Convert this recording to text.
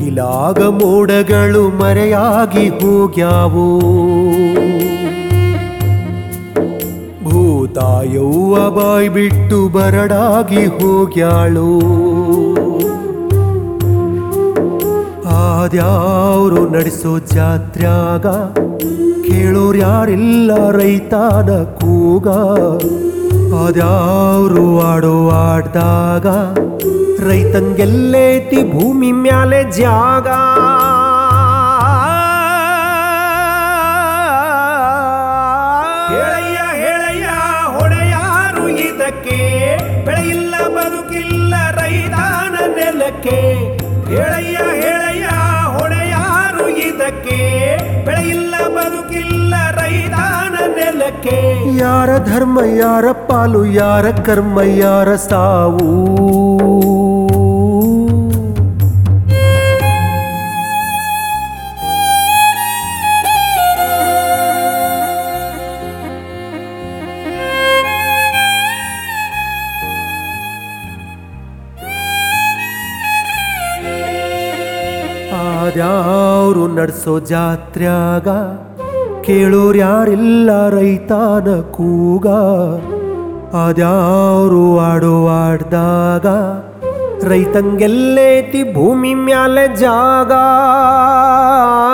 ಮುಗಿಲಾಗ ಮೋಡಗಳು ಮರೆಯಾಗಿ ಹೋಗ್ಯಾವು ಭೂತಾಯವ್ವ ಬಾಯ್ ಬಿಟ್ಟು ಬರಡಾಗಿ ಹೋಗ್ಯಾಳು ಆದ್ಯಾವ್ರು ನಡೆಸೋ ಜಾತ್ರ್ಯಾಗ ಕೇಳೋರ್ ಯಾರಿಲ್ಲ ರೈತಾನ ಕೂಗ ಅದ್ಯಾವ್ರು ಆಡೋ ಆಡ್ದಾಗ ರೈತಂಗೆಲ್ಲೈತಿ ಭೂಮಿ ಮ್ಯಾಲೆ ಜಾಗ ಹೇಳಯ್ಯ ಹೇಳಯ್ಯ ಹೊಣೆಯಾರು ಇದಕ್ಕೆ ಬೆಳೆಯಿಲ್ಲ ಬದುಕಿಲ್ಲ ರೈತಾನ ನೆಲಕ್ಕೆ ಹೇಳಯ್ಯ ಹೇಳಯ್ಯ ಹೊಣೆಯಾರು ಇದಕ್ಕೆ ಬೆಳೆಯಿಲ್ಲ ಬದುಕಿಲ್ಲ ರೈತಾನ ನೆಲಕ್ಕೆ ಯಾರ ಧರ್ಮ ಯಾರ ಪಾಲು ಯಾರ ಕರ್ಮ ಯಾರ ಸಾವು ಆದ್ಯಾವ್ರು ನಡ್ಸೋ ಜಾತ್ರ್ಯಾಗ ಕೇಳೋರ್ ಯಾರಿಲ್ಲ ರೈತಾನ ಕೂಗ ಅದ್ಯಾವ್ರು ಆಡೋ ಆಡ್ದಾಗ ರೈತಂಗೆಲ್ಲೈತಿ ಭೂಮಿ ಮ್ಯಾಲೆ ಜಾಗ